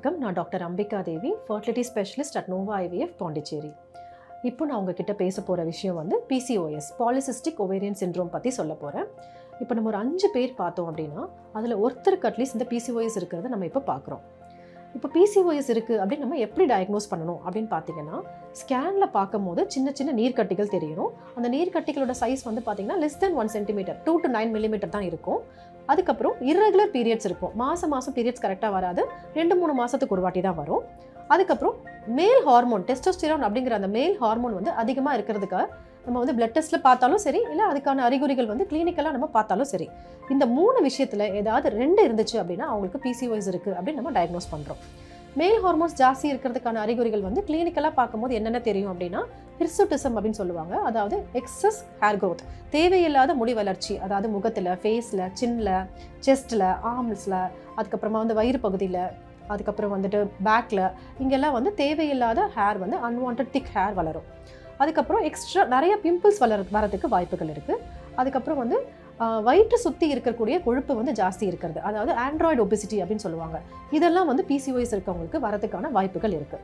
வணக்கம் நான் doctor Ambika Devi fertility specialist at Nova IVF Pondicherry இப்போ நான் உங்ககிட்ட பேச போகிற விஷயம் வந்து பிசிஓஎஸ் பாலிசிஸ்டிக் ஒவேரியன் சிண்ட்ரோம் பற்றி சொல்ல போகிறேன் இப்போ நம்ம ஒரு அஞ்சு பேர் பார்த்தோம் அப்படின்னா அதில் ஒருத்தருக்கு அட்லீஸ்ட் இந்த பிசிஓஎஸ் இருக்கிறத நம்ம இப்போ பார்க்குறோம் இப்போ பிசிஓஎஸ் இருக்குது அப்படின்னு நம்ம எப்படி டயக்னோஸ் பண்ணணும் அப்படின்னு பார்த்தீங்கன்னா ஸ்கேனில் பார்க்கும்போது சின்ன சின்ன நீர்க்கட்டிகள் தெரியணும் அந்த நீர்க்கட்டிகளோட சைஸ் வந்து பார்த்தீங்கன்னா less than one centimetre two to nine millimetre தான் இருக்கும் அதுக்கப்புறம் irregular பீரியட்ஸ் இருக்கும் மாதம் மாதம் பீரியட்ஸ் கரெக்டாக வராது ரெண்டு மூணு மாதத்துக்கு ஒரு வாட்டி தான் வரும் அதுக்கப்புறம் மேல் ஹார்மோன் டெஸ்டோஸ்டிரான் அப்படிங்கிற அந்த மேல் ஹார்மோன் வந்து அதிகமாக இருக்கிறதுக்காக நம்ம வந்து பிளட் டெஸ்ட்டில் பார்த்தாலும் சரி இல்லை அதுக்கான அறிகுறிகள் வந்து கிளினிக்கலாக நம்ம பார்த்தாலும் சரி இந்த மூணு விஷயத்தில் ஏதாவது ரெண்டு இருந்துச்சு அப்படின்னா அவங்களுக்கு பிசிஓஎஸ் இருக்குது அப்படின்னு நம்ம டயக்னோஸ் பண்ணுறோம் மேல் ஹார்மோன்ஸ் ஜாஸ்தி இருக்கிறதுக்கான அறிகுறிகள் வந்து கிளினிக்கலாக பார்க்கும்போது என்னென்ன தெரியும் அப்படின்னா ஹிர்சுட்டிசம் அப்படின்னு சொல்லுவாங்க அதாவது எக்ஸஸ் ஹேர் growth தேவையில்லாத முடி வளர்ச்சி அதாவது முகத்தில் ஃபேஸில் சின்னில் செஸ்ட்டில் ஆர்ம்ஸில் அதுக்கப்புறமா வந்து வயிறு பகுதியில் அதுக்கப்புறம் வந்துட்டு பேக்கில் இங்கெல்லாம் வந்து தேவையில்லாத ஹேர் வந்து அன்வான்ட் திக் ஹேர் வளரும் அதுக்கப்புறம் எக்ஸ்ட்ரா நிறைய பிம்பிள்ஸ் வளர வரதுக்கு வாய்ப்புகள் இருக்குது அதுக்கப்புறம் வந்து ஆஹ், வயிற்று சுற்றி இருக்கக்கூடிய கொழுப்பு வந்து ஜாஸ்தி இருக்கிறது அதாவது ஆண்ட்ராய்டு ஒபிசிட்டி அப்படின்னு சொல்லுவாங்க இதெல்லாம் வந்து பிசிஓஎஸ் இருக்கவங்களுக்கு வரதுக்கான வாய்ப்புகள் இருக்குது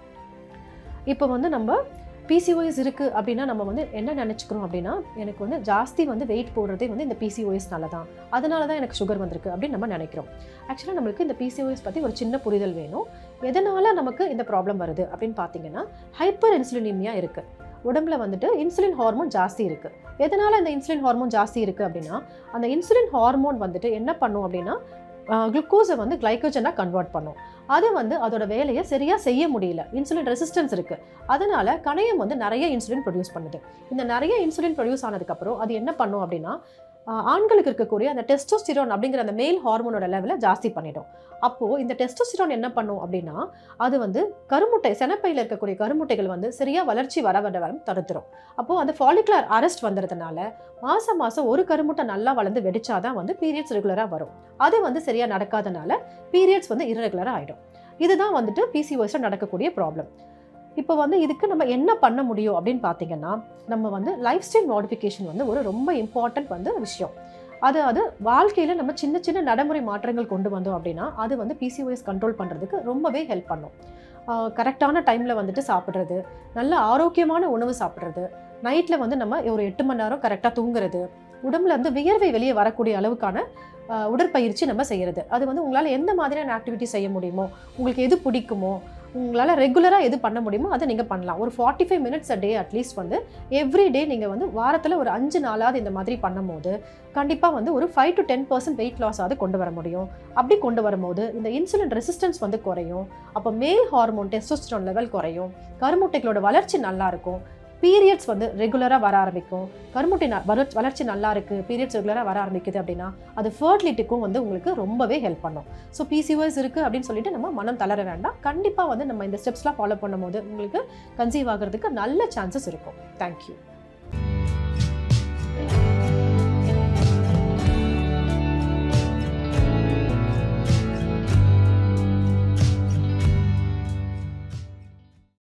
இப்போ வந்து நம்ம பிசிஓஎஸ் இருக்குது அப்படின்னா நம்ம வந்து என்ன நினச்சிக்கிறோம் அப்படின்னா எனக்கு வந்து ஜாஸ்தி வந்து வெயிட் போடுறதே வந்து இந்த பிசிஓஎஸ்னால தான் அதனால தான் எனக்கு சுகர் வந்திருக்கு அப்படின்னு நம்ம நினைக்கிறோம் ஆக்சுவலாக நம்மளுக்கு இந்த பிசிஓஎஸ் பற்றி ஒரு சின்ன புரிதல் வேணும் எதனால் நமக்கு இந்த ப்ராப்ளம் வருது அப்படின்னு பார்த்தீங்கன்னா ஹைப்பர் இன்சுலினிமியா இருக்குது உடம்புல வந்துட்டு இன்சுலின் ஹார்மோன் ஜாஸ்தி இருக்குது எதனால் இந்த இன்சுலின் ஹார்மோன் ஜாஸ்தி இருக்குது அப்படின்னா அந்த இன்சுலின் ஹார்மோன் வந்துட்டு என்ன பண்ணும் அப்படின்னா குளுக்கோஸை வந்து கிளைக்கோஜனாக கன்வெர்ட் பண்ணும் அது வந்து அதோட வேலையை சரியாக செய்ய முடியல இன்சுலின் ரெசிஸ்டன்ஸ் இருக்குது அதனால கணையம் வந்து நிறைய இன்சுலின் ப்ரொடியூஸ் பண்ணுது இந்த நிறைய இன்சுலின் ப்ரொடியூஸ் ஆனதுக்கப்புறம் அது என்ன பண்ணும் அப்படின்னா ஆஹ், ஆண்களுக்கு இருக்கக்கூடிய அந்த டெஸ்டோஸ்டிரோன் அப்படிங்கிற அந்த மேல் ஹார்மோனோட லெவலை ஜாஸ்தி பண்ணிடும் அப்போது இந்த டெஸ்டோஸ்டிரோன் என்ன பண்ணும் அப்படின்னா அது வந்து கருமுட்டை செனப்பையில் இருக்கக்கூடிய கருமுட்டைகள் வந்து சரியாக வளர்ச்சி வர வர வர தடுத்துரும் அப்போது அந்த ஃபாலிகுலர் அரெஸ்ட் வந்துடுறதுனால மாதம் மாதம் ஒரு கருமுட்டை நல்லா வளர்ந்து வெடிச்சாதான் வந்து பீரியட்ஸ் ரெகுலராக வரும் அது வந்து சரியாக நடக்காதனால பீரியட்ஸ் வந்து irregular ஆகிடும் இதுதான் வந்துட்டு பிசிஓஎஸ்ல நடக்கக்கூடிய ப்ராப்ளம் இப்போ வந்து இதுக்கு நம்ம என்ன பண்ண முடியும் அப்படின்னு பார்த்தீங்கன்னா நம்ம வந்து லைஃப் ஸ்டைல் மாடிஃபிகேஷன் வந்து ஒரு ரொம்ப இம்பார்ட்டன்ட் வந்து விஷயம் அது அது வாழ்க்கையில் நம்ம சின்ன சின்ன நடைமுறை மாற்றங்கள் கொண்டு வந்தோம் அப்படின்னா அது வந்து பிசிஓஎஸ் கண்ட்ரோல் பண்ணுறதுக்கு ரொம்பவே ஹெல்ப் பண்ணும் கரெக்டான டைமில் வந்துட்டு சாப்பிட்றது நல்ல ஆரோக்கியமான உணவு சாப்பிட்றது நைட்டில் வந்து நம்ம ஒரு எட்டு மணி நேரம் கரெக்டாக தூங்குறது உடம்புல இருந்து வியர்வை வெளியே வரக்கூடிய அளவுக்கான ஆஹ், உடற்பயிற்சி நம்ம செய்கிறது அது வந்து உங்களால் எந்த மாதிரியான ஆக்டிவிட்டி செய்ய முடியுமோ உங்களுக்கு எது பிடிக்குமோ உங்களால் ரெகுலராக எது பண்ண முடியுமோ அதை நீங்கள் பண்ணலாம் ஒரு forty five minutes a day at least வந்து எவ்ரி டே நீங்கள் வந்து வாரத்தில் ஒரு அஞ்சு நாளாவது இந்த மாதிரி பண்ணும்போது கண்டிப்பாக வந்து ஒரு five to ten percent weight loss ஆகுது கொண்டு வர முடியும் அப்படி கொண்டு வரும்போது இந்த இன்சுலின் ரெசிஸ்டன்ஸ் வந்து குறையும் அப்போ மேல் ஹார்மோன் டெஸ்டோஸ்டரோன் லெவல் குறையும் கருமுட்டைகளோட வளர்ச்சி நல்லா இருக்கும் பீரியட்ஸ் வந்து ரெகுலராக வர ஆரம்பிக்கும் கருமுட்டை ந- வளர்ச்சி வளர்ச்சி நல்லா இருக்குது பீரியட்ஸ் ரெகுலராக வர ஆரம்பிக்குது அப்படின்னா அது ஃபர்டிலிட்டிக்கும் வந்து உங்களுக்கு ரொம்பவே ஹெல்ப் பண்ணும் ஸோ பிசிஓஎஸ் இருக்குது அப்படின்னு சொல்லிட்டு நம்ம மனம் தளர வேண்டாம் கண்டிப்பாக வந்து நம்ம இந்த ஸ்டெப்ஸ்லாம் ஃபாலோ பண்ணும்போது உங்களுக்கு கன்சீவ் ஆகிறதுக்கு நல்ல சான்சஸ் இருக்கும் தேங்க்யூ